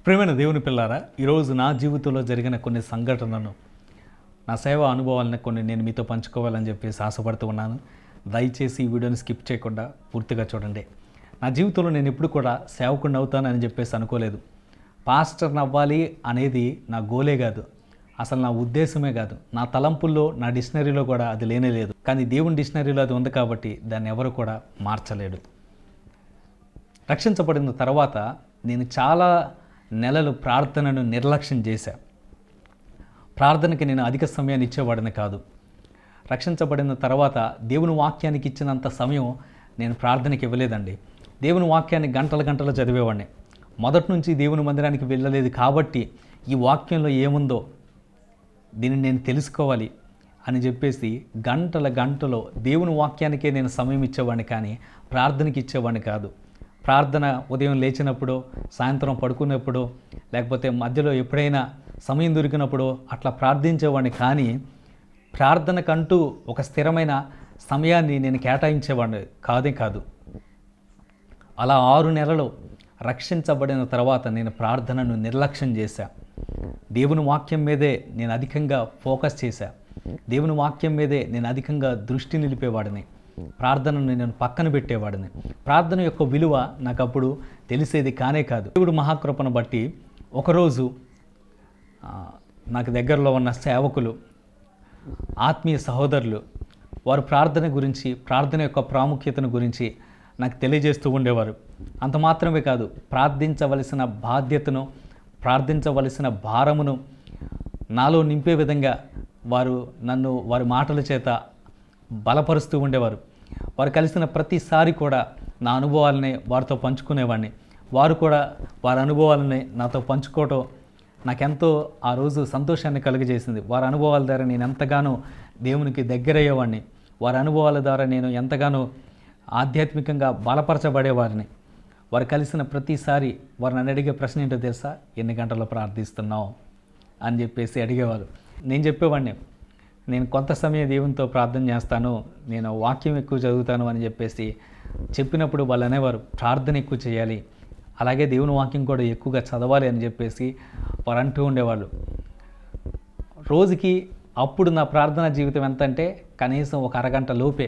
ప్రియమైన దేవుని పిల్లారా ఈరోజు నా జీవితంలో జరిగిన కొన్ని సంఘటనలను నా సేవ అనుభవాలను కొన్ని నేను మీతో పంచుకోవాలని చెప్పేసి ఆశపడుతూ ఉన్నాను దయచేసి ఈ వీడియోని స్కిప్ చేయకుండా పూర్తిగా చూడండి నా జీవితంలో నేను ఎప్పుడు కూడా సేవకుడిని అవుతానని చెప్పేసి అనుకోలేదు పాస్టర్ని అవ్వాలి అనేది నా గోలే కాదు అసలు నా ఉద్దేశమే కాదు నా తలంపుల్లో నా డిక్షనరీలో కూడా అది లేనే లేదు కానీ దేవుని డిక్షనరీలో అది ఉంది కాబట్టి దాన్ని ఎవరు కూడా మార్చలేడు రక్షించబడిన తర్వాత నేను చాలా నెలలు ప్రార్థనను నిర్లక్ష్యం చేశా ప్రార్థనకి నేను అధిక సమయాన్ని ఇచ్చేవాడిని కాదు రక్షించబడిన తర్వాత దేవుని వాక్యానికి ఇచ్చినంత సమయం నేను ప్రార్థనకి ఇవ్వలేదండి దేవుని వాక్యాన్ని గంటల గంటలు చదివేవాడిని మొదటి నుంచి దేవుని మందిరానికి వెళ్ళలేదు కాబట్టి ఈ వాక్యంలో ఏముందో దీన్ని నేను తెలుసుకోవాలి అని చెప్పేసి గంటల గంటలో దేవుని వాక్యానికే నేను సమయం ఇచ్చేవాడిని కానీ ప్రార్థనకి ఇచ్చేవాడిని కాదు ప్రార్థన ఉదయం లేచినప్పుడు సాయంత్రం పడుకున్నప్పుడు లేకపోతే మధ్యలో ఎప్పుడైనా సమయం దొరికినప్పుడు అట్లా ప్రార్థించేవాడిని కానీ ప్రార్థనకంటూ ఒక స్థిరమైన సమయాన్ని నేను కేటాయించేవాడిని కాదే కాదు అలా ఆరు నెలలు రక్షించబడిన తర్వాత నేను ప్రార్థనను నిర్లక్ష్యం చేశా దేవుని వాక్యం మీదే నేను అధికంగా ఫోకస్ చేశా దేవుని వాక్యం మీదే నేను అధికంగా దృష్టి నిలిపేవాడిని ప్రార్థనను నేను పక్కన పెట్టేవాడిని ప్రార్థన యొక్క విలువ నాకు అప్పుడు తెలిసేది కానే కాదు దేవుడు మహాకృపను బట్టి ఒకరోజు ఆ, నాకు దగ్గరలో ఉన్న సేవకులు ఆత్మీయ సహోదరులు వారు ప్రార్థన గురించి ప్రార్థన యొక్క ప్రాముఖ్యతను గురించి నాకు తెలియజేస్తూ ఉండేవారు అంత మాత్రమే కాదు ప్రార్థించవలసిన బాధ్యతను ప్రార్థించవలసిన భారమును నాలో నింపే విధంగా వారు నన్ను వారి మాటల చేత బలపరుస్తూ ఉండేవారు వారు కలిసిన ప్రతిసారి కూడా నా అనుభవాలని వారితో పంచుకునేవాడిని వారు కూడా వారి అనుభవాలని నాతో పంచుకోవటం నాకెంతో ఆ రోజు సంతోషాన్ని కలుగజేసింది వారి అనుభవాల ద్వారా నేను ఎంతగానో దేవునికి దగ్గరయ్యేవాడిని వారి అనుభవాల ద్వారా నేను ఎంతగానో ఆధ్యాత్మికంగా బలపరచబడేవారిని వారు కలిసిన ప్రతిసారి వారు నన్ను అడిగే ప్రశ్న ఏంటో తెలుసా ఎన్ని గంటలు ప్రార్థిస్తున్నావు అని చెప్పేసి అడిగేవారు నేను చెప్పేవాడిని నేను కొంత సమయం దేవునితో ప్రార్థన చేస్తాను నేను వాక్యం ఎక్కువ చదువుతాను అని చెప్పేసి చెప్పినప్పుడు వాళ్ళు అనేవారు ప్రార్థన ఎక్కువ చేయాలి అలాగే దేవుని వాక్యం కూడా ఎక్కువగా చదవాలి అని చెప్పేసి వారు అంటూ ఉండేవాళ్ళు రోజుకి అప్పుడు నా ప్రార్థన జీవితం ఎంత అంటే కనీసం ఒక అరగంట లోపే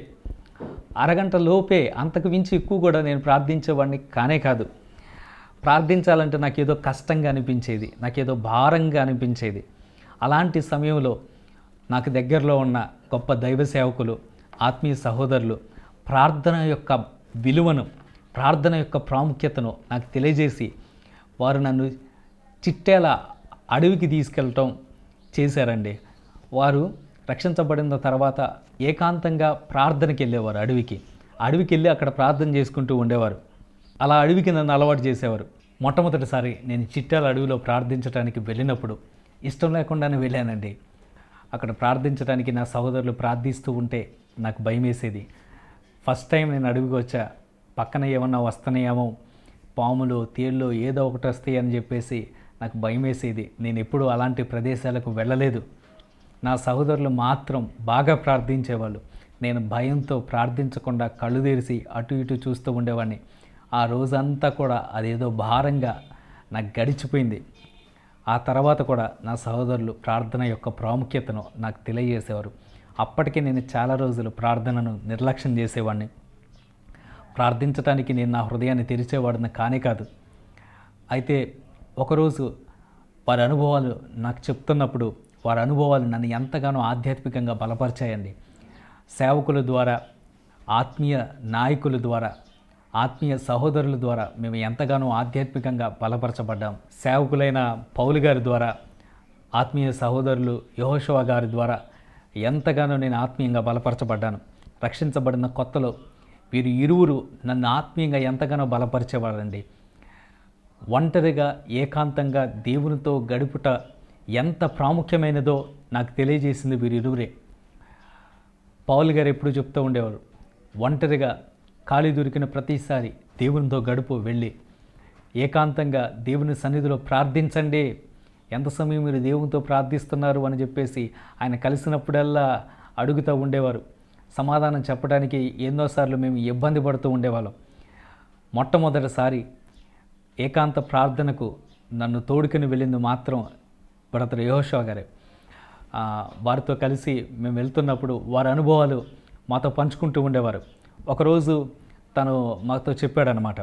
అరగంట లోపే అంతకు మించి ఎక్కువ కూడా నేను ప్రార్థించేవాడిని కానే కాదు ప్రార్థించాలంటే నాకేదో కష్టంగా అనిపించేది నాకేదో భారంగా అనిపించేది అలాంటి సమయంలో నాకు దగ్గరలో ఉన్న గొప్ప దైవ సేవకులు ఆత్మీయ సహోదరులు ప్రార్థన యొక్క విలువను ప్రార్థన యొక్క ప్రాముఖ్యతను నాకు తెలియజేసి వారు నన్ను చిట్టేల అడవికి తీసుకెళ్ళటం చేశారండి వారు రక్షించబడిన తర్వాత ఏకాంతంగా ప్రార్థనకి వెళ్ళేవారు అడవికి అడవికి వెళ్ళి అక్కడ ప్రార్థన చేసుకుంటూ ఉండేవారు అలా అడవికి నన్ను అలవాటు చేసేవారు మొట్టమొదటిసారి నేను చిట్టాల అడవిలో ప్రార్థించడానికి వెళ్ళినప్పుడు ఇష్టం లేకుండానే వెళ్ళానండి అక్కడ ప్రార్థించడానికి నా సహోదరులు ప్రార్థిస్తూ ఉంటే నాకు భయం వేసేది ఫస్ట్ టైం నేను అడవికి వచ్చా పక్కన ఏమన్నా వస్తున్నాయేమో పాములు తేళ్ళు ఏదో ఒకటి వస్తాయి అని చెప్పేసి నాకు భయం వేసేది నేను ఎప్పుడూ అలాంటి ప్రదేశాలకు వెళ్ళలేదు నా సహోదరులు మాత్రం బాగా ప్రార్థించేవాళ్ళు నేను భయంతో ప్రార్థించకుండా కళ్ళు తెరిచి అటు ఇటు చూస్తూ ఉండేవాడిని ఆ రోజంతా కూడా అదేదో భారంగా నాకు గడిచిపోయింది ఆ తర్వాత కూడా నా సహోదరులు ప్రార్థన యొక్క ప్రాముఖ్యతను నాకు తెలియజేసేవారు అప్పటికే నేను చాలా రోజులు ప్రార్థనను నిర్లక్ష్యం చేసేవాడిని ప్రార్థించడానికి నేను నా హృదయాన్ని తెరిచేవాడిని కానే కాదు అయితే ఒకరోజు వారి అనుభవాలు నాకు చెప్తున్నప్పుడు వారి అనుభవాలు నన్ను ఎంతగానో ఆధ్యాత్మికంగా బలపరిచాయండి సేవకుల ద్వారా ఆత్మీయ నాయకుల ద్వారా ఆత్మీయ సహోదరుల ద్వారా మేము ఎంతగానో ఆధ్యాత్మికంగా బలపరచబడ్డాం సేవకులైన పౌలు గారి ద్వారా ఆత్మీయ సహోదరులు యహోషవ గారి ద్వారా ఎంతగానో నేను ఆత్మీయంగా బలపరచబడ్డాను రక్షించబడిన కొత్తలో వీరు ఇరువురు నన్ను ఆత్మీయంగా ఎంతగానో బలపరిచేవారండి ఒంటరిగా ఏకాంతంగా దేవునితో గడుపుట ఎంత ప్రాముఖ్యమైనదో నాకు తెలియజేసింది వీరిరువురే పౌల్ గారు ఎప్పుడు చెప్తూ ఉండేవారు ఒంటరిగా ఖాళీ దొరికిన ప్రతిసారి దేవునితో గడుపు వెళ్ళి ఏకాంతంగా దేవుని సన్నిధిలో ప్రార్థించండి ఎంత సమయం మీరు దేవునితో ప్రార్థిస్తున్నారు అని చెప్పేసి ఆయన కలిసినప్పుడల్లా అడుగుతూ ఉండేవారు సమాధానం చెప్పడానికి ఎన్నోసార్లు మేము ఇబ్బంది పడుతూ ఉండేవాళ్ళం మొట్టమొదటిసారి ఏకాంత ప్రార్థనకు నన్ను తోడుకుని వెళ్ళింది మాత్రం బ్రదర్ యహోషా గారే ఆ, వారితో కలిసి మేము వెళ్తున్నప్పుడు వారి అనుభవాలు మాతో పంచుకుంటూ ఉండేవారు ఒకరోజు తను మాతో చెప్పాడనమాట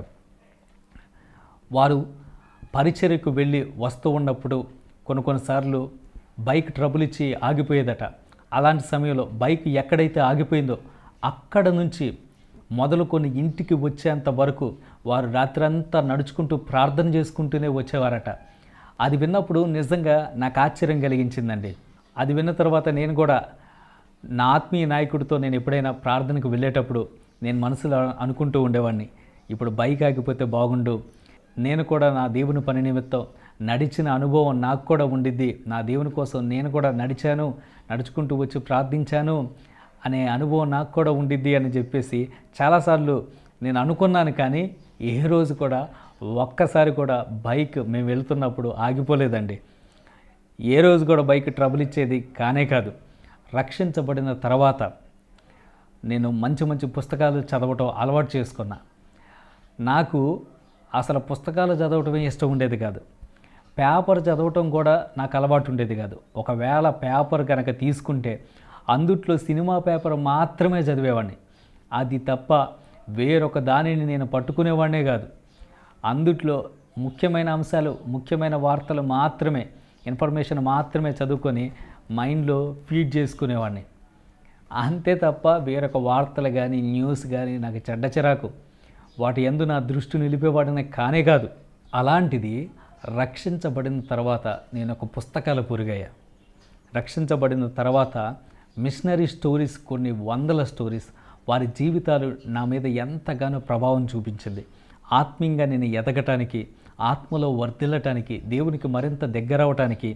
వారు పరిచర్యకు వెళ్ళి వస్తూ ఉన్నప్పుడు కొన్ని కొన్నిసార్లు బైక్ ట్రబుల్ ఇచ్చి ఆగిపోయేదట అలాంటి సమయంలో బైక్ ఎక్కడైతే ఆగిపోయిందో అక్కడ నుంచి మొదలుకొని ఇంటికి వచ్చేంత వరకు వారు రాత్రంతా నడుచుకుంటూ ప్రార్థన చేసుకుంటూనే వచ్చేవారట అది విన్నప్పుడు నిజంగా నాకు ఆశ్చర్యం కలిగించిందండి అది విన్న తర్వాత నేను కూడా నా ఆత్మీయ నాయకుడితో నేను ఎప్పుడైనా ప్రార్థనకు వెళ్ళేటప్పుడు నేను మనసులో అనుకుంటూ ఉండేవాడిని ఇప్పుడు బైక్ ఆగిపోతే బాగుండు నేను కూడా నా దేవుని పని నిమిత్తం నడిచిన అనుభవం నాకు కూడా ఉండిద్ది నా దేవుని కోసం నేను కూడా నడిచాను నడుచుకుంటూ వచ్చి ప్రార్థించాను అనే అనుభవం నాకు కూడా ఉండిద్ది అని చెప్పేసి చాలాసార్లు నేను అనుకున్నాను కానీ ఏ రోజు కూడా ఒక్కసారి కూడా బైక్ మేము వెళ్తున్నప్పుడు ఆగిపోలేదండి ఏ రోజు కూడా బైక్ ట్రబుల్ ఇచ్చేది కానే కాదు రక్షించబడిన తర్వాత నేను మంచి మంచి పుస్తకాలు చదవటం అలవాటు చేసుకున్నా నాకు అసలు పుస్తకాలు చదవటమే ఇష్టం ఉండేది కాదు పేపర్ చదవటం కూడా నాకు అలవాటు ఉండేది కాదు ఒకవేళ పేపర్ కనుక తీసుకుంటే అందుట్లో సినిమా పేపర్ మాత్రమే చదివేవాడిని అది తప్ప వేరొక దానిని నేను పట్టుకునేవాడినే కాదు అందుట్లో ముఖ్యమైన అంశాలు ముఖ్యమైన వార్తలు మాత్రమే ఇన్ఫర్మేషన్ మాత్రమే చదువుకొని మైండ్లో ఫీడ్ చేసుకునేవాడిని అంతే తప్ప వేరొక వార్తలు కానీ న్యూస్ కానీ నాకు చెడ్డ చిరాకు వాటి ఎందు నా దృష్టి నిలిపేవాడిని కానే కాదు అలాంటిది రక్షించబడిన తర్వాత నేను ఒక పుస్తకాల పురుగయ్యా రక్షించబడిన తర్వాత మిషనరీ స్టోరీస్ కొన్ని వందల స్టోరీస్ వారి జీవితాలు నా మీద ఎంతగానో ప్రభావం చూపించింది ఆత్మీయంగా నేను ఎదగటానికి ఆత్మలో వర్ధిల్లటానికి దేవునికి మరింత దగ్గరవటానికి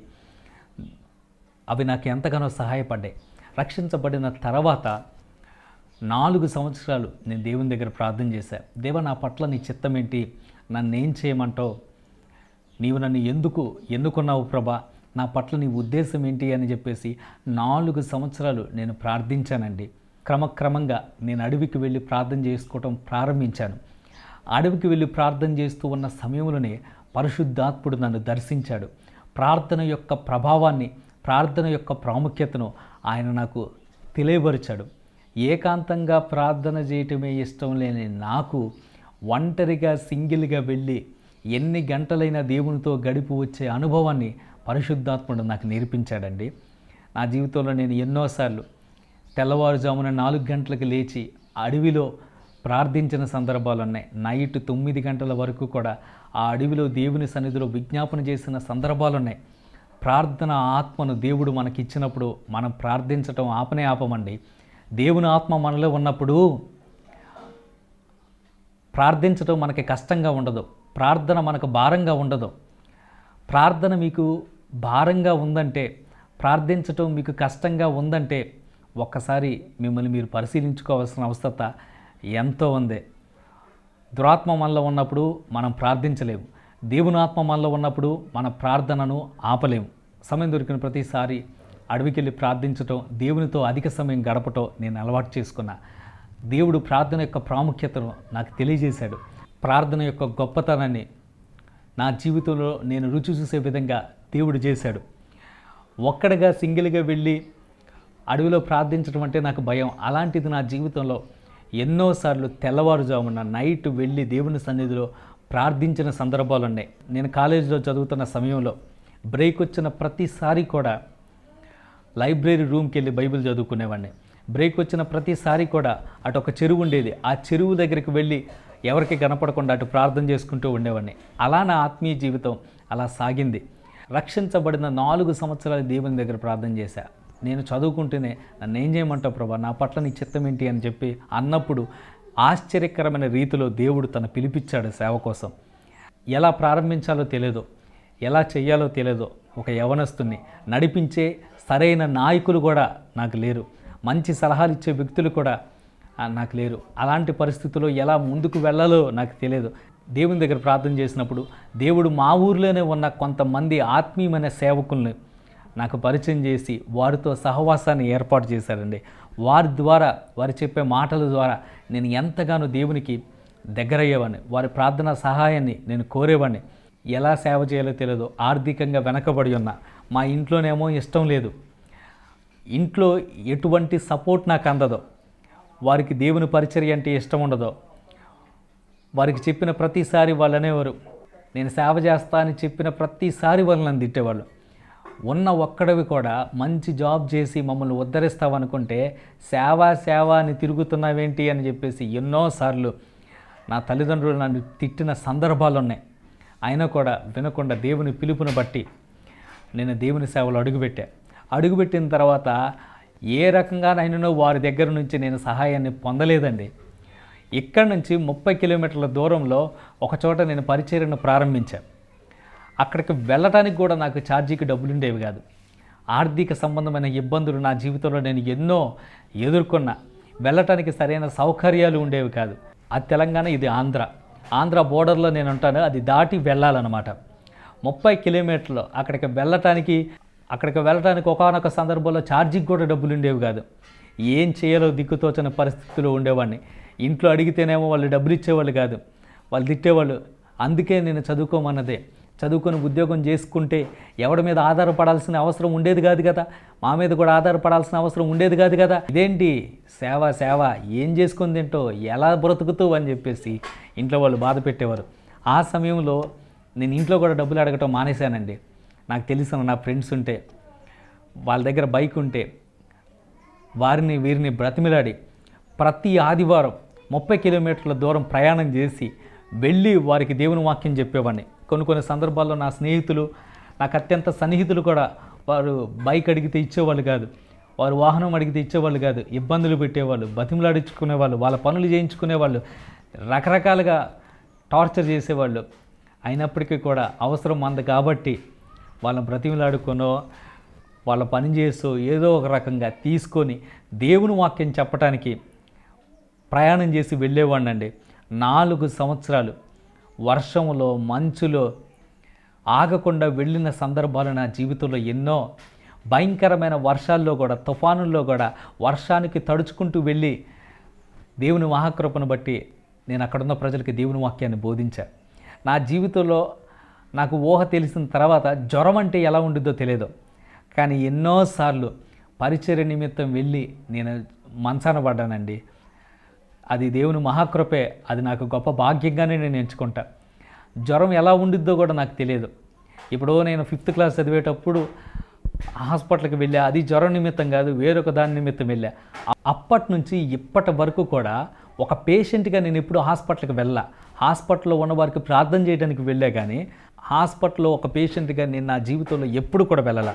అవి నాకు ఎంతగానో సహాయపడ్డాయి రక్షించబడిన తర్వాత నాలుగు సంవత్సరాలు నేను దేవుని దగ్గర ప్రార్థన చేశాను దేవ నా పట్ల నీ చిత్తం ఏంటి నన్ను ఏం చేయమంటావు నీవు నన్ను ఎందుకు ఎన్నుకున్నావు ప్రభా నా పట్ల నీ ఉద్దేశం ఏంటి అని చెప్పేసి నాలుగు సంవత్సరాలు నేను ప్రార్థించానండి క్రమక్రమంగా నేను అడవికి వెళ్ళి ప్రార్థన చేసుకోవటం ప్రారంభించాను అడవికి వెళ్ళి ప్రార్థన చేస్తూ ఉన్న సమయంలోనే పరిశుద్ధాత్ముడు నన్ను దర్శించాడు ప్రార్థన యొక్క ప్రభావాన్ని ప్రార్థన యొక్క ప్రాముఖ్యతను ఆయన నాకు తెలియపరిచాడు ఏకాంతంగా ప్రార్థన చేయటమే ఇష్టం లేని నాకు ఒంటరిగా సింగిల్గా వెళ్ళి ఎన్ని గంటలైనా దేవునితో గడిపి వచ్చే అనుభవాన్ని పరిశుద్ధాత్ముడు నాకు నేర్పించాడండి నా జీవితంలో నేను ఎన్నోసార్లు తెల్లవారుజామున నాలుగు గంటలకు లేచి అడవిలో ప్రార్థించిన సందర్భాలు ఉన్నాయి నైట్ తొమ్మిది గంటల వరకు కూడా ఆ అడవిలో దేవుని సన్నిధిలో విజ్ఞాపన చేసిన సందర్భాలు ఉన్నాయి ప్రార్థన ఆత్మను దేవుడు మనకిచ్చినప్పుడు మనం ప్రార్థించటం ఆపనే ఆపమండి దేవుని ఆత్మ మనలో ఉన్నప్పుడు ప్రార్థించటం మనకి కష్టంగా ఉండదు ప్రార్థన మనకు భారంగా ఉండదు ప్రార్థన మీకు భారంగా ఉందంటే ప్రార్థించటం మీకు కష్టంగా ఉందంటే ఒక్కసారి మిమ్మల్ని మీరు పరిశీలించుకోవాల్సిన అవసరత ఎంతో ఉంది దురాత్మ మనలో ఉన్నప్పుడు మనం ప్రార్థించలేము దేవుని ఆత్మ మనలో ఉన్నప్పుడు మన ప్రార్థనను ఆపలేము సమయం దొరికిన ప్రతిసారి అడవికి వెళ్ళి ప్రార్థించటం దేవునితో అధిక సమయం గడపటం నేను అలవాటు చేసుకున్నా దేవుడు ప్రార్థన యొక్క ప్రాముఖ్యతను నాకు తెలియజేశాడు ప్రార్థన యొక్క గొప్పతనాన్ని నా జీవితంలో నేను రుచి చూసే విధంగా దేవుడు చేశాడు ఒక్కడిగా సింగిల్గా వెళ్ళి అడవిలో ప్రార్థించడం అంటే నాకు భయం అలాంటిది నా జీవితంలో ఎన్నోసార్లు తెల్లవారుజామున నైట్ వెళ్ళి దేవుని సన్నిధిలో ప్రార్థించిన సందర్భాలు ఉన్నాయి నేను కాలేజీలో చదువుతున్న సమయంలో బ్రేక్ వచ్చిన ప్రతిసారి కూడా లైబ్రరీ రూమ్కి వెళ్ళి బైబిల్ చదువుకునేవాడిని బ్రేక్ వచ్చిన ప్రతిసారి కూడా అటు ఒక చెరువు ఉండేది ఆ చెరువు దగ్గరికి వెళ్ళి ఎవరికి కనపడకుండా అటు ప్రార్థన చేసుకుంటూ ఉండేవాడిని అలా నా ఆత్మీయ జీవితం అలా సాగింది రక్షించబడిన నాలుగు సంవత్సరాలు దేవుని దగ్గర ప్రార్థన చేశా నేను చదువుకుంటూనే నన్ను ఏం చేయమంటావు ప్రభా నా పట్ల నీ చిత్తం ఏంటి అని చెప్పి అన్నప్పుడు ఆశ్చర్యకరమైన రీతిలో దేవుడు తన పిలిపించాడు సేవ కోసం ఎలా ప్రారంభించాలో తెలియదు ఎలా చెయ్యాలో తెలియదు ఒక యవనస్తుని నడిపించే సరైన నాయకులు కూడా నాకు లేరు మంచి సలహాలు ఇచ్చే వ్యక్తులు కూడా ఆ, నాకు లేరు అలాంటి పరిస్థితుల్లో ఎలా ముందుకు వెళ్ళాలో నాకు తెలియదు దేవుని దగ్గర ప్రార్థన చేసినప్పుడు దేవుడు మా ఊర్లోనే ఉన్న కొంతమంది ఆత్మీయమైన సేవకుల్ని నాకు పరిచయం చేసి వారితో సహవాసాన్ని ఏర్పాటు చేశారండి వారి ద్వారా వారు చెప్పే మాటల ద్వారా నేను ఎంతగానో దేవునికి దగ్గరయ్యేవాడిని వారి ప్రార్థన సహాయాన్ని నేను కోరేవాడిని ఎలా సేవ చేయాలో తెలియదు ఆర్థికంగా వెనకబడి ఉన్నా మా ఇంట్లోనేమో ఇష్టం లేదు ఇంట్లో ఎటువంటి సపోర్ట్ నాకు అందదో వారికి దేవుని పరిచర్య అంటే ఇష్టం ఉండదో వారికి చెప్పిన ప్రతిసారి వాళ్ళు అనేవారు నేను సేవ చేస్తా అని చెప్పిన ప్రతిసారి వాళ్ళు నన్ను తిట్టేవాళ్ళు ఉన్న ఒక్కడవి కూడా మంచి జాబ్ చేసి మమ్మల్ని ఉద్ధరిస్తావనుకుంటే సేవ సేవ అని తిరుగుతున్నావేంటి అని చెప్పేసి ఎన్నోసార్లు నా తల్లిదండ్రులు నన్ను తిట్టిన సందర్భాలు ఉన్నాయి అయినా కూడా వినకుండా దేవుని పిలుపుని బట్టి నేను దేవుని సేవలో అడుగుపెట్టా అడుగుపెట్టిన తర్వాత ఏ రకంగానైనానో వారి దగ్గర నుంచి నేను సహాయాన్ని పొందలేదండి ఇక్కడ నుంచి ముప్పై కిలోమీటర్ల దూరంలో ఒక చోట నేను పరిచర్యను ప్రారంభించాను అక్కడికి వెళ్ళటానికి కూడా నాకు ఛార్జీకి డబ్బులు ఉండేవి కాదు ఆర్థిక సంబంధమైన ఇబ్బందులు నా జీవితంలో నేను ఎన్నో ఎదుర్కొన్నా వెళ్ళటానికి సరైన సౌకర్యాలు ఉండేవి కాదు అది తెలంగాణ ఇది ఆంధ్ర ఆంధ్ర బోర్డర్లో నేను ఉంటాను అది దాటి వెళ్ళాలన్నమాట ముప్పై కిలోమీటర్లు అక్కడికి వెళ్ళటానికి అక్కడికి వెళ్ళటానికి ఒకనొక సందర్భంలో ఛార్జీకి కూడా డబ్బులు ఉండేవి కాదు ఏం చేయాలో దిక్కుతోచని పరిస్థితుల్లో ఉండేవాడిని ఇంట్లో అడిగితేనేమో వాళ్ళు డబ్బులు ఇచ్చేవాళ్ళు కాదు వాళ్ళు తిట్టేవాళ్ళు అందుకే నేను చదువుకోమన్నదే చదువుకొని ఉద్యోగం చేసుకుంటే ఎవడి మీద ఆధారపడాల్సిన అవసరం ఉండేది కాదు కదా మా మీద కూడా ఆధారపడాల్సిన అవసరం ఉండేది కాదు కదా ఇదేంటి సేవ సేవ ఏం చేసుకొని తింటో ఎలా బ్రతుకుతూ అని చెప్పేసి ఇంట్లో వాళ్ళు బాధ పెట్టేవారు ఆ సమయంలో నేను ఇంట్లో కూడా డబ్బులు అడగటం మానేశానండి నాకు తెలిసిన నా ఫ్రెండ్స్ ఉంటే వాళ్ళ దగ్గర బైక్ ఉంటే వారిని వీరిని బ్రతిమిలాడి ప్రతి ఆదివారం ముప్పై కిలోమీటర్ల దూరం ప్రయాణం చేసి వెళ్ళి వారికి దేవుని వాక్యం చెప్పేవాడిని కొన్ని కొన్ని సందర్భాల్లో నా స్నేహితులు నాకు అత్యంత సన్నిహితులు కూడా వారు బైక్ అడిగితే ఇచ్చేవాళ్ళు కాదు వారు వాహనం అడిగితే ఇచ్చేవాళ్ళు కాదు ఇబ్బందులు పెట్టేవాళ్ళు బతిమలాడించుకునేవాళ్ళు వాళ్ళ పనులు చేయించుకునేవాళ్ళు రకరకాలుగా టార్చర్ చేసేవాళ్ళు అయినప్పటికీ కూడా అవసరం మంది కాబట్టి వాళ్ళని బ్రతిమలాడుకొనో వాళ్ళ పని చేసో ఏదో ఒక రకంగా తీసుకొని దేవుని వాక్యం చెప్పడానికి ప్రయాణం చేసి వెళ్ళేవాడినండి నాలుగు సంవత్సరాలు వర్షంలో మంచులో ఆగకుండా వెళ్ళిన సందర్భాలు నా జీవితంలో ఎన్నో భయంకరమైన వర్షాల్లో కూడా తుఫానుల్లో కూడా వర్షానికి తడుచుకుంటూ వెళ్ళి దేవుని మహాకృపను బట్టి నేను అక్కడున్న ప్రజలకి దేవుని వాక్యాన్ని బోధించా నా జీవితంలో నాకు ఊహ తెలిసిన తర్వాత జ్వరం అంటే ఎలా ఉండిద్దో తెలియదు కానీ ఎన్నోసార్లు పరిచర్య నిమిత్తం వెళ్ళి నేను మంచాన పడ్డానండి అది దేవుని మహాకృపే అది నాకు గొప్ప భాగ్యంగానే నేను ఎంచుకుంటా జ్వరం ఎలా ఉండిద్దో కూడా నాకు తెలియదు ఇప్పుడు నేను ఫిఫ్త్ క్లాస్ చదివేటప్పుడు హాస్పిటల్కి వెళ్ళా అది జ్వరం నిమిత్తం కాదు వేరొక దాని నిమిత్తం వెళ్ళా అ- అప్పటి నుంచి ఇప్పటి వరకు కూడా ఒక పేషెంట్గా నేను ఎప్పుడు హాస్పిటల్కి వెళ్ళా హాస్పిటల్లో ఉన్న వారికి ప్రార్థన చేయడానికి వెళ్ళా కానీ హాస్పిటల్లో ఒక పేషెంట్గా నేను నా జీవితంలో ఎప్పుడు కూడా వెళ్ళాల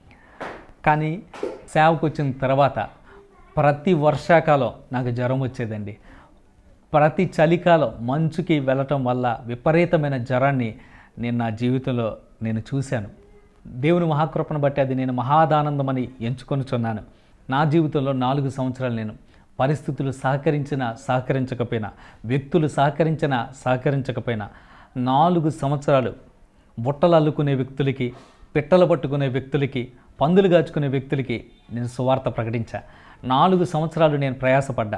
కానీ సేవకు వచ్చిన తర్వాత ప్రతి వర్షాకాలం నాకు జ్వరం వచ్చేదండి ప్రతి చలికాలం మంచుకి వెళ్ళటం వల్ల విపరీతమైన జ్వరాన్ని నేను నా జీవితంలో నేను చూశాను దేవుని మహాకృపను బట్టి అది నేను మహాదానందమని ఎంచుకొనుచున్నాను నా జీవితంలో నాలుగు సంవత్సరాలు నేను పరిస్థితులు సహకరించినా సహకరించకపోయినా వ్యక్తులు సహకరించినా సహకరించకపోయినా నాలుగు సంవత్సరాలు బుట్టలు అల్లుకునే వ్యక్తులకి పిట్టలు పట్టుకునే వ్యక్తులకి పందులు గాచుకునే వ్యక్తులకి నేను సువార్త ప్రకటించా నాలుగు సంవత్సరాలు నేను ప్రయాసపడ్డా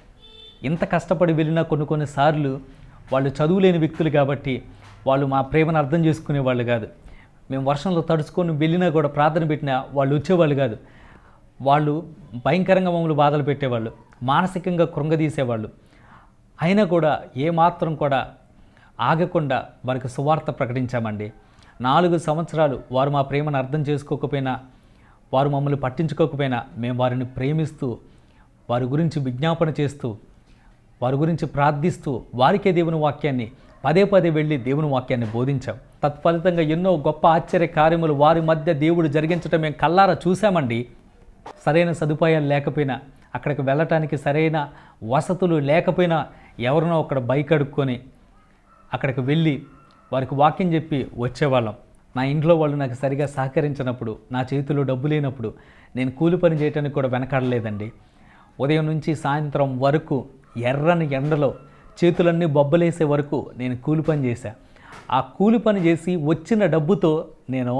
ఇంత కష్టపడి వెళ్ళినా కొన్ని కొన్నిసార్లు వాళ్ళు చదువులేని వ్యక్తులు కాబట్టి వాళ్ళు మా ప్రేమను అర్థం చేసుకునే వాళ్ళు కాదు మేము వర్షంలో తడుచుకొని వెళ్ళినా కూడా ప్రార్థన పెట్టినా వాళ్ళు వచ్చేవాళ్ళు కాదు వాళ్ళు భయంకరంగా మమ్మల్ని బాధలు పెట్టేవాళ్ళు మానసికంగా కృంగదీసేవాళ్ళు అయినా కూడా ఏమాత్రం కూడా ఆగకుండా వారికి సువార్త ప్రకటించామండి నాలుగు సంవత్సరాలు వారు మా ప్రేమను అర్థం చేసుకోకపోయినా వారు మమ్మల్ని పట్టించుకోకపోయినా మేము వారిని ప్రేమిస్తూ వారి గురించి విజ్ఞాపన చేస్తూ వారి గురించి ప్రార్థిస్తూ వారికే దేవుని వాక్యాన్ని పదే పదే వెళ్ళి దేవుని వాక్యాన్ని బోధించాం తత్ఫలితంగా ఎన్నో గొప్ప ఆశ్చర్య కార్యములు వారి మధ్య దేవుడు జరిగించడం మేము కల్లారా చూసామండి సరైన సదుపాయాలు లేకపోయినా అక్కడికి వెళ్ళటానికి సరైన వసతులు లేకపోయినా ఎవరినో అక్కడ బైక్ అడుక్కొని అక్కడికి వెళ్ళి వారికి వాక్యం చెప్పి వచ్చేవాళ్ళం నా ఇంట్లో వాళ్ళు నాకు సరిగా సహకరించినప్పుడు నా చేతిలో డబ్బు లేనప్పుడు నేను కూలి పని చేయడానికి కూడా వెనకాడలేదండి ఉదయం నుంచి సాయంత్రం వరకు ఎర్రని ఎండలో చేతులన్నీ బొబ్బలేసే వరకు నేను కూలి పని చేశా ఆ కూలి పని చేసి వచ్చిన డబ్బుతో నేను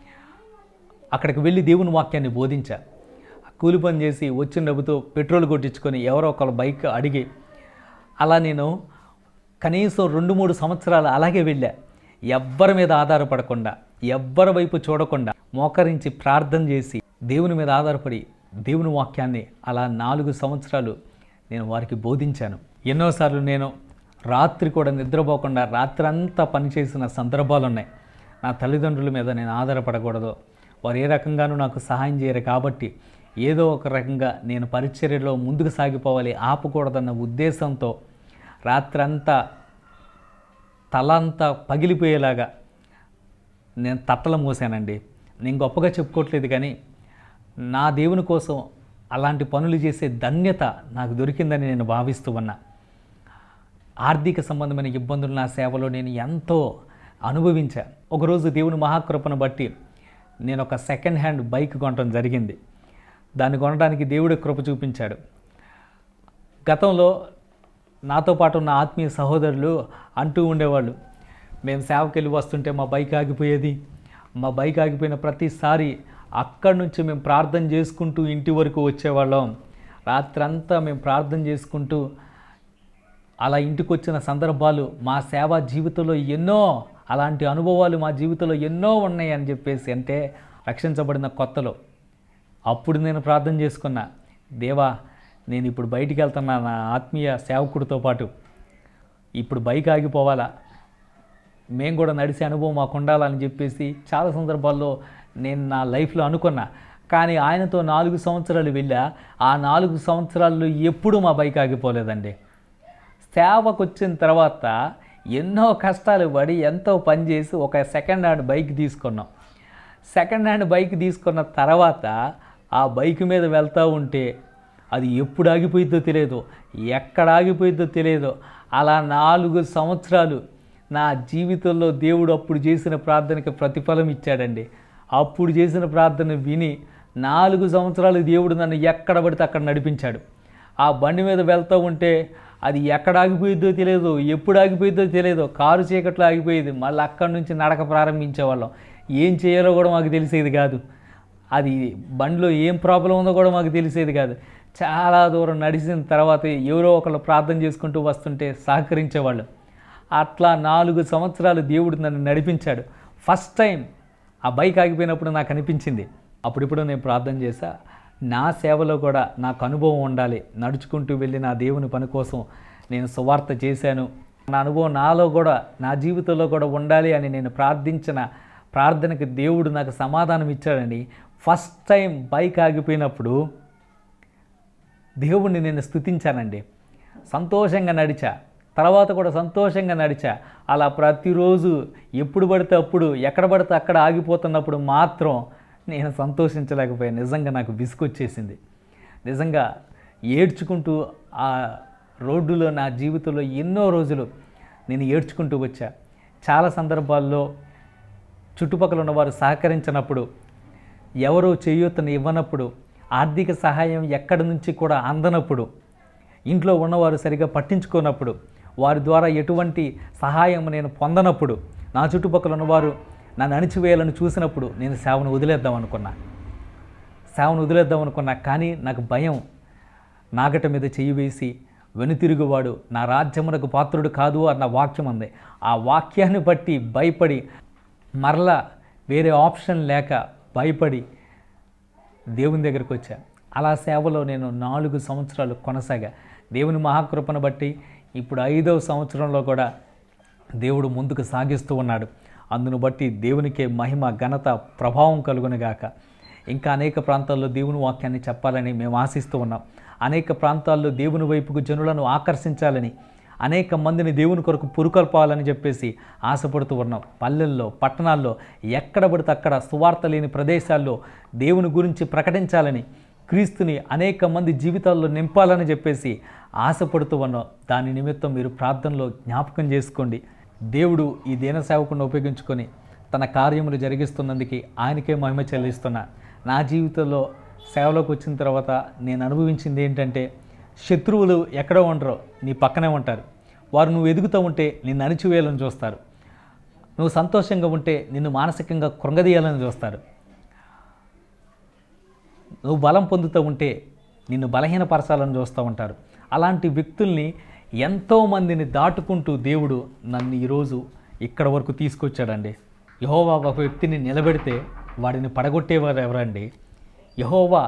అక్కడికి వెళ్ళి దేవుని వాక్యాన్ని బోధించా కూలి పని చేసి వచ్చిన డబ్బుతో పెట్రోల్ కొట్టించుకొని ఎవరో ఒకళ్ళ బైక్ అడిగి అలా నేను కనీసం రెండు మూడు సంవత్సరాలు అలాగే వెళ్ళా ఎవ్వరి మీద ఆధారపడకుండా ఎవ్వరి వైపు చూడకుండా మోకరించి ప్రార్థన చేసి దేవుని మీద ఆధారపడి దేవుని వాక్యాన్ని అలా నాలుగు సంవత్సరాలు నేను వారికి బోధించాను ఎన్నోసార్లు నేను రాత్రి కూడా నిద్రపోకుండా రాత్రి అంతా పనిచేసిన సందర్భాలు ఉన్నాయి నా తల్లిదండ్రుల మీద నేను ఆధారపడకూడదు వారు ఏ రకంగానూ నాకు సహాయం చేయరు కాబట్టి ఏదో ఒక రకంగా నేను పరిచర్యలో ముందుకు సాగిపోవాలి ఆపకూడదన్న ఉద్దేశంతో రాత్రంతా తలంతా పగిలిపోయేలాగా నేను తట్టలు మోసానండి నేను గొప్పగా చెప్పుకోవట్లేదు కానీ నా దేవుని కోసం అలాంటి పనులు చేసే ధన్యత నాకు దొరికిందని నేను భావిస్తూ ఉన్నా ఆర్థిక సంబంధమైన ఇబ్బందులు నా సేవలో నేను ఎంతో అనుభవించా ఒకరోజు దేవుని మహాకృపను బట్టి నేను ఒక సెకండ్ హ్యాండ్ బైక్ కొనడం జరిగింది దాన్ని కొనడానికి దేవుడి కృప చూపించాడు గతంలో నాతో పాటు ఉన్న ఆత్మీయ సహోదరులు అంటూ ఉండేవాళ్ళు మేము సేవకి వెళ్ళి వస్తుంటే మా బైక్ ఆగిపోయేది మా బైక్ ఆగిపోయిన ప్రతిసారి అక్కడి నుంచి మేము ప్రార్థన చేసుకుంటూ ఇంటి వరకు వచ్చేవాళ్ళం రాత్రంతా మేము ప్రార్థన చేసుకుంటూ అలా ఇంటికి వచ్చిన సందర్భాలు మా సేవా జీవితంలో ఎన్నో అలాంటి అనుభవాలు మా జీవితంలో ఎన్నో ఉన్నాయి అని చెప్పేసి అంటే రక్షించబడిన కొత్తలో అప్పుడు నేను ప్రార్థన చేసుకున్నా దేవా నేను ఇప్పుడు బయటికి వెళ్తున్నా నా ఆత్మీయ సేవకుడితో పాటు ఇప్పుడు బైక్ ఆగిపోవాలా మేము కూడా నడిచే అనుభవం మాకు ఉండాలని చెప్పేసి చాలా సందర్భాల్లో నేను నా లైఫ్లో అనుకున్నా కానీ ఆయనతో నాలుగు సంవత్సరాలు వెళ్ళా ఆ నాలుగు సంవత్సరాల్లో ఎప్పుడూ మా బైక్ ఆగిపోలేదండి సేవకు వచ్చిన తర్వాత ఎన్నో కష్టాలు పడి ఎంతో పనిచేసి ఒక సెకండ్ హ్యాండ్ బైక్ తీసుకున్నాం సెకండ్ హ్యాండ్ బైక్ తీసుకున్న తర్వాత ఆ బైక్ మీద వెళ్తూ ఉంటే అది ఎప్పుడు ఆగిపోయిద్దో తెలియదు ఎక్కడ ఆగిపోయిద్దో తెలియదు అలా నాలుగు సంవత్సరాలు నా జీవితంలో దేవుడు అప్పుడు చేసిన ప్రార్థనకి ప్రతిఫలం ఇచ్చాడండి అప్పుడు చేసిన ప్రార్థన విని నాలుగు సంవత్సరాలు దేవుడు నన్ను ఎక్కడ పడితే అక్కడ నడిపించాడు ఆ బండి మీద వెళ్తూ ఉంటే అది ఎక్కడ ఆగిపోయిద్దో తెలియదు ఎప్పుడు ఆగిపోయిద్దో తెలియదు కారు చీకట్లో ఆగిపోయేది మళ్ళీ అక్కడి నుంచి నడక ప్రారంభించేవాళ్ళం ఏం చేయాలో కూడా మాకు తెలిసేది కాదు అది బండిలో ఏం ప్రాబ్లం ఉందో కూడా మాకు తెలిసేది కాదు చాలా దూరం నడిచిన తర్వాత ఎవరో ఒకళ్ళు ప్రార్థన చేసుకుంటూ వస్తుంటే సహకరించేవాళ్ళు అట్లా నాలుగు సంవత్సరాలు దేవుడు నన్ను నడిపించాడు ఫస్ట్ టైం ఆ బైక్ ఆగిపోయినప్పుడు నాకు అనిపించింది అప్పుడిప్పుడు నేను ప్రార్థన చేశా నా సేవలో కూడా నాకు అనుభవం ఉండాలి నడుచుకుంటూ వెళ్ళి నా దేవుని పని కోసం నేను సువార్త చేశాను నా అనుభవం నాలో కూడా నా జీవితంలో కూడా ఉండాలి అని నేను ప్రార్థించిన ప్రార్థనకి దేవుడు నాకు సమాధానం ఇచ్చాడండి ఫస్ట్ టైం బైక్ ఆగిపోయినప్పుడు దేవుణ్ణి నేను స్థుతించానండి సంతోషంగా నడిచా తర్వాత కూడా సంతోషంగా నడిచా అలా ప్రతిరోజు ఎప్పుడు పడితే అప్పుడు ఎక్కడ పడితే అక్కడ ఆగిపోతున్నప్పుడు మాత్రం నేను సంతోషించలేకపోయాను నిజంగా నాకు విసుకొచ్చేసింది నిజంగా ఏడ్చుకుంటూ ఆ రోడ్డులో నా జీవితంలో ఎన్నో రోజులు నేను ఏడ్చుకుంటూ వచ్చా చాలా సందర్భాల్లో చుట్టుపక్కల ఉన్నవారు సహకరించినప్పుడు ఎవరో చేయూతను ఇవ్వనప్పుడు ఆర్థిక సహాయం ఎక్కడి నుంచి కూడా అందనప్పుడు ఇంట్లో ఉన్నవారు సరిగా పట్టించుకోనప్పుడు వారి ద్వారా ఎటువంటి సహాయం నేను పొందనప్పుడు నా చుట్టుపక్కల ఉన్నవారు నన్ను అణిచివేయాలని చూసినప్పుడు నేను సేవను వదిలేద్దాం అనుకున్నా సేవను వదిలేద్దాం అనుకున్నా కానీ నాకు భయం నాగట మీద చెయ్యి వేసి వెనుతిరుగువాడు నా రాజ్యమునకు పాత్రుడు కాదు అన్న వాక్యం ఉంది ఆ వాక్యాన్ని బట్టి భయపడి మరలా వేరే ఆప్షన్ లేక భయపడి దేవుని దగ్గరికి వచ్చా అలా సేవలో నేను నాలుగు సంవత్సరాలు కొనసాగా దేవుని మహాకృపను బట్టి ఇప్పుడు ఐదవ సంవత్సరంలో కూడా దేవుడు ముందుకు సాగిస్తూ ఉన్నాడు అందును బట్టి దేవునికే మహిమ ఘనత ప్రభావం కలుగునుగాక ఇంకా అనేక ప్రాంతాల్లో దేవుని వాక్యాన్ని చెప్పాలని మేము ఆశిస్తూ ఉన్నాం అనేక ప్రాంతాల్లో దేవుని వైపుకు జనులను ఆకర్షించాలని అనేక మందిని దేవుని కొరకు పురుకొల్పాలని చెప్పేసి ఆశపడుతూ ఉన్నాం పల్లెల్లో పట్టణాల్లో ఎక్కడ పడితే అక్కడ సువార్త లేని ప్రదేశాల్లో దేవుని గురించి ప్రకటించాలని క్రీస్తుని అనేక మంది జీవితాల్లో నింపాలని చెప్పేసి ఆశపడుతూ ఉన్నాం దాని నిమిత్తం మీరు ప్రార్థనలో జ్ఞాపకం చేసుకోండి దేవుడు ఈ దీన సేవకుని ఉపయోగించుకొని తన కార్యములు జరిగిస్తున్నందుకు ఆయనకే మహిమ చెల్లిస్తున్నా నా జీవితంలో సేవలోకి వచ్చిన తర్వాత నేను అనుభవించింది ఏంటంటే శత్రువులు ఎక్కడో ఉండరో నీ పక్కనే ఉంటారు వారు నువ్వు ఎదుగుతూ ఉంటే నిన్ను అణిచివేయాలని చూస్తారు నువ్వు సంతోషంగా ఉంటే నిన్ను మానసికంగా కృంగదీయాలని చూస్తారు నువ్వు బలం పొందుతూ ఉంటే నిన్ను బలహీనపరచాలని చూస్తూ ఉంటారు అలాంటి వ్యక్తుల్ని ఎంతోమందిని దాటుకుంటూ దేవుడు నన్ను ఈరోజు ఇక్కడ వరకు తీసుకొచ్చాడండి యహోవా ఒక వ్యక్తిని నిలబెడితే వాడిని పడగొట్టేవారు ఎవరండి యహోవా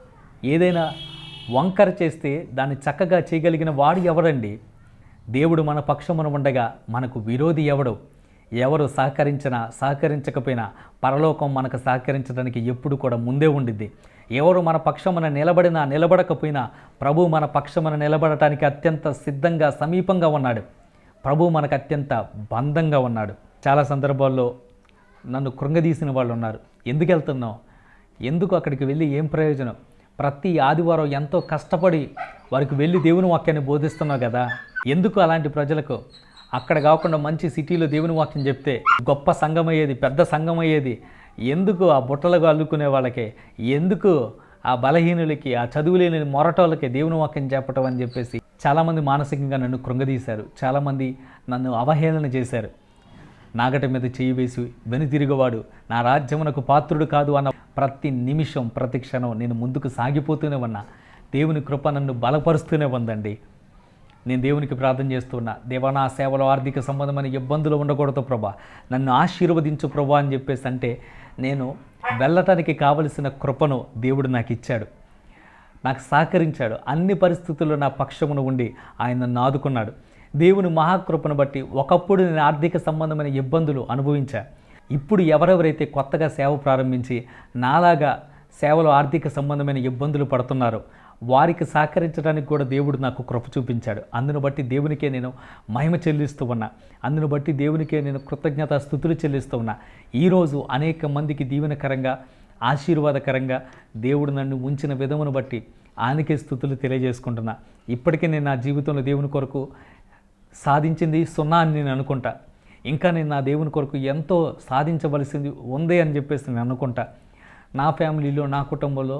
ఏదైనా వంకర చేస్తే దాన్ని చక్కగా చేయగలిగిన వాడు ఎవరండి దేవుడు మన పక్షమున ఉండగా మనకు విరోధి ఎవడు ఎవరు సహకరించినా సహకరించకపోయినా పరలోకం మనకు సహకరించడానికి ఎప్పుడు కూడా ముందే ఉండిద్ది ఎవరు మన పక్షమున నిలబడినా నిలబడకపోయినా ప్రభు మన పక్షమున నిలబడటానికి అత్యంత సిద్ధంగా సమీపంగా ఉన్నాడు ప్రభు మనకు అత్యంత బంధంగా ఉన్నాడు చాలా సందర్భాల్లో నన్ను కృంగదీసిన వాళ్ళు ఉన్నారు ఎందుకు వెళ్తున్నావు ఎందుకు అక్కడికి వెళ్ళి ఏం ప్రయోజనం ప్రతి ఆదివారం ఎంతో కష్టపడి వారికి వెళ్ళి దేవుని వాక్యాన్ని బోధిస్తున్నావు కదా ఎందుకు అలాంటి ప్రజలకు అక్కడ కాకుండా మంచి సిటీలో దేవుని వాక్యం చెప్తే గొప్ప సంఘం అయ్యేది పెద్ద సంఘం అయ్యేది ఎందుకు ఆ బుట్టలకు అల్లుకునే వాళ్ళకి ఎందుకు ఆ బలహీనులకి ఆ చదువులేని మొరటోళ్ళకి దేవుని వాక్యం చెప్పటం అని చెప్పేసి చాలామంది మానసికంగా నన్ను కృంగదీశారు చాలామంది నన్ను అవహేళన చేశారు నాగట మీద చేయి వేసి వెనుతిరిగవాడు నా రాజ్యమునకు పాత్రుడు కాదు అన్న ప్రతి నిమిషం ప్రతి క్షణం నేను ముందుకు సాగిపోతూనే ఉన్నా దేవుని కృప నన్ను బలపరుస్తూనే ఉందండి నేను దేవునికి ప్రార్థన చేస్తున్నా దేవా నా సేవలో ఆర్థిక సంబంధమైన ఇబ్బందులు ఉండకూడదు ప్రభా నన్ను ఆశీర్వదించు ప్రభా అని చెప్పేసి అంటే నేను వెళ్ళటానికి కావలసిన కృపను దేవుడు నాకు ఇచ్చాడు నాకు సహకరించాడు అన్ని పరిస్థితుల్లో నా పక్షమును ఉండి ఆయన నన్ను ఆదుకున్నాడు దేవుని మహాకృపను బట్టి ఒకప్పుడు నేను ఆర్థిక సంబంధమైన ఇబ్బందులు అనుభవించా ఇప్పుడు ఎవరెవరైతే కొత్తగా సేవ ప్రారంభించి నాలాగా సేవలో ఆర్థిక సంబంధమైన ఇబ్బందులు పడుతున్నారో వారికి సహకరించడానికి కూడా దేవుడు నాకు కృప చూపించాడు అందును బట్టి దేవునికే నేను మహిమ చెల్లిస్తూ ఉన్నా అందును బట్టి దేవునికే నేను కృతజ్ఞత స్థుతులు చెల్లిస్తూ ఉన్నా ఈరోజు అనేక మందికి దీవెనకరంగా ఆశీర్వాదకరంగా దేవుడు నన్ను ఉంచిన విధమును బట్టి ఆయనకే స్థుతులు తెలియజేసుకుంటున్నా ఇప్పటికే నేను నా జీవితంలో దేవుని కొరకు సాధించింది సున్నా అని నేను అనుకుంటా ఇంకా నేను నా దేవుని కొరకు ఎంతో సాధించవలసింది ఉంది అని చెప్పేసి నేను అనుకుంటా నా ఫ్యామిలీలో నా కుటుంబంలో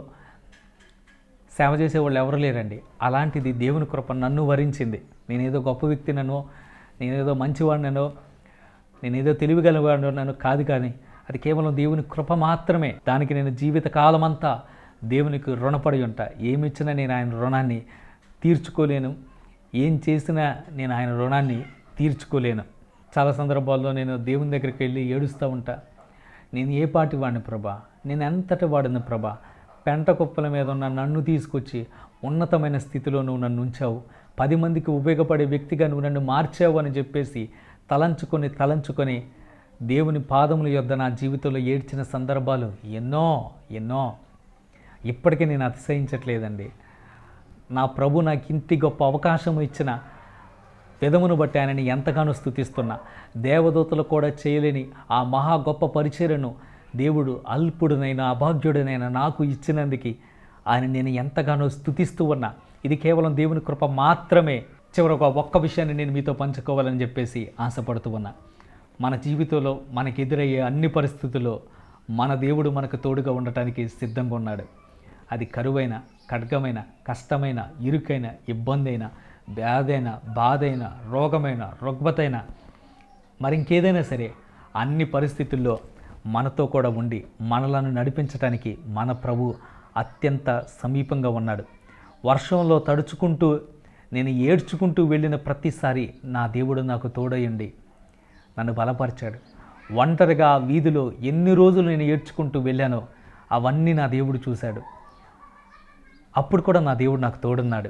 సేవ చేసేవాళ్ళు ఎవరు లేరండి అలాంటిది దేవుని కృప నన్ను వరించింది నేనేదో గొప్ప వ్యక్తిననో నేనేదో మంచివాడినో నేనేదో తెలివిగలవాడినో కాదు కానీ అది కేవలం దేవుని కృప మాత్రమే దానికి నేను జీవిత కాలమంతా దేవునికి రుణపడి ఉంటా ఏమిచ్చినా నేను ఆయన రుణాన్ని తీర్చుకోలేను ఏం చేసినా నేను ఆయన రుణాన్ని తీర్చుకోలేను చాలా సందర్భాల్లో నేను దేవుని దగ్గరికి వెళ్ళి ఏడుస్తూ ఉంటా నేను ఏ పాటి వాడిని ప్రభా నేను ఎంతటి వాడిని ప్రభా పెంట కుప్పల మీద ఉన్న నన్ను తీసుకొచ్చి ఉన్నతమైన స్థితిలో నువ్వు నన్ను ఉంచావు పది మందికి ఉపయోగపడే వ్యక్తిగా నువ్వు నన్ను మార్చావు అని చెప్పేసి తలంచుకొని తలంచుకొని దేవుని పాదముల యొద్ద నా జీవితంలో ఏడ్చిన సందర్భాలు ఎన్నో ఎన్నో ఇప్పటికీ నేను అతిశయించట్లేదండి నా ప్రభు నాకు ఇంటి గొప్ప అవకాశం ఇచ్చిన విధమును బట్టి ఆయనని ఎంతగానో స్థుతిస్తున్నా దేవదూతలు కూడా చేయలేని ఆ మహా గొప్ప పరిచర్యను దేవుడు అల్పుడునైనా అభాగ్యుడనైనా నాకు ఇచ్చినందుకు ఆయన నేను ఎంతగానో స్థుతిస్తూ ఉన్నా ఇది కేవలం దేవుని కృప మాత్రమే చివరకు ఆ ఒక్క విషయాన్ని నేను మీతో పంచుకోవాలని చెప్పేసి ఆశపడుతూ ఉన్నా మన జీవితంలో మనకు ఎదురయ్యే అన్ని పరిస్థితుల్లో మన దేవుడు మనకు తోడుగా ఉండటానికి సిద్ధంగా ఉన్నాడు అది కరువైన ఖడ్గమైన కష్టమైన ఇరుకైన ఇబ్బంది అయినా వ్యాధైన బాధైన రోగమైన రుగ్మతైన మరి ఇంకేదైనా సరే అన్ని పరిస్థితుల్లో మనతో కూడా ఉండి మనలను నడిపించడానికి మన ప్రభు అత్యంత సమీపంగా ఉన్నాడు వర్షంలో తడుచుకుంటూ నేను ఏడ్చుకుంటూ వెళ్ళిన ప్రతిసారి నా దేవుడు నాకు తోడయండి నన్ను బలపరిచాడు ఒంటరిగా ఆ వీధిలో ఎన్ని రోజులు నేను ఏడ్చుకుంటూ వెళ్ళానో అవన్నీ నా దేవుడు చూశాడు అప్పుడు కూడా నా దేవుడు నాకు తోడున్నాడు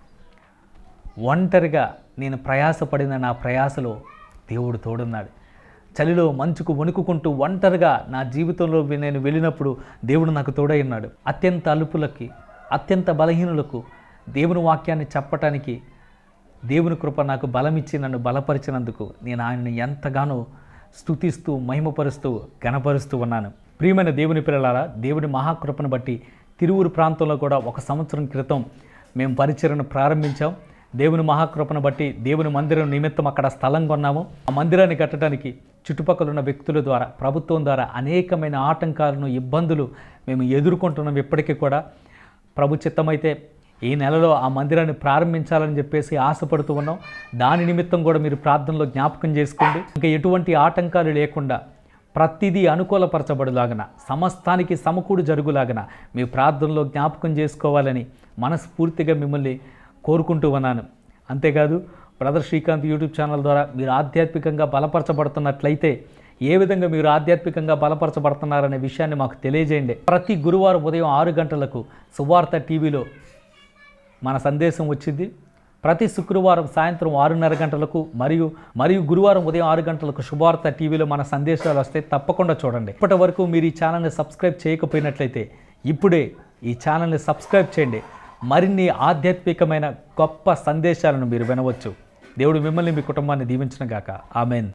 ఒంటరిగా నేను ప్రయాసపడిన నా ప్రయాసలో దేవుడు తోడున్నాడు చలిలో మంచుకు వణుకుకుంటూ ఒంటరిగా నా జీవితంలో నేను వెళ్ళినప్పుడు దేవుడు నాకు తోడై ఉన్నాడు అత్యంత అలుపులకి అత్యంత బలహీనులకు దేవుని వాక్యాన్ని చెప్పటానికి దేవుని కృప నాకు బలమిచ్చి నన్ను బలపరిచినందుకు నేను ఆయన్ని ఎంతగానో స్తుతిస్తూ మహిమపరుస్తూ గణపరుస్తూ ఉన్నాను ప్రియమైన దేవుని పిల్లలారా దేవుని మహాకృపను బట్టి తిరువురు ప్రాంతంలో కూడా ఒక సంవత్సరం క్రితం మేము పరిచయను ప్రారంభించాం దేవుని మహాకృపను బట్టి దేవుని మందిరం నిమిత్తం అక్కడ స్థలం కొన్నాము ఆ మందిరాన్ని కట్టడానికి చుట్టుపక్కల ఉన్న వ్యక్తుల ద్వారా ప్రభుత్వం ద్వారా అనేకమైన ఆటంకాలను ఇబ్బందులు మేము ఎదుర్కొంటున్నాం ఇప్పటికీ కూడా ప్రభు చిత్తమైతే ఈ నెలలో ఆ మందిరాన్ని ప్రారంభించాలని చెప్పేసి ఆశపడుతూ ఉన్నాం దాని నిమిత్తం కూడా మీరు ప్రార్థనలో జ్ఞాపకం చేసుకోండి ఇంకా ఎటువంటి ఆటంకాలు లేకుండా ప్రతిదీ అనుకూలపరచబడులాగన సమస్తానికి సమకూడు జరుగులాగన మీ ప్రార్థనలో జ్ఞాపకం చేసుకోవాలని మనస్ఫూర్తిగా మిమ్మల్ని కోరుకుంటూ ఉన్నాను అంతేకాదు బ్రదర్ శ్రీకాంత్ యూట్యూబ్ ఛానల్ ద్వారా మీరు ఆధ్యాత్మికంగా బలపరచబడుతున్నట్లయితే ఏ విధంగా మీరు ఆధ్యాత్మికంగా బలపరచబడుతున్నారనే విషయాన్ని మాకు తెలియజేయండి ప్రతి గురువారం ఉదయం ఆరు గంటలకు సువార్త టీవీలో మన సందేశం వచ్చింది ప్రతి శుక్రవారం సాయంత్రం ఆరున్నర గంటలకు మరియు మరియు గురువారం ఉదయం ఆరు గంటలకు శుభవార్త టీవీలో మన సందేశాలు వస్తే తప్పకుండా చూడండి ఇప్పటి వరకు మీరు ఈ ఛానల్ని సబ్స్క్రైబ్ చేయకపోయినట్లయితే ఇప్పుడే ఈ ఛానల్ని సబ్స్క్రైబ్ చేయండి మరిన్ని ఆధ్యాత్మికమైన గొప్ప సందేశాలను మీరు వినవచ్చు దేవుడు మిమ్మల్ని మీ కుటుంబాన్ని దీవించిన గాక ఆమెన్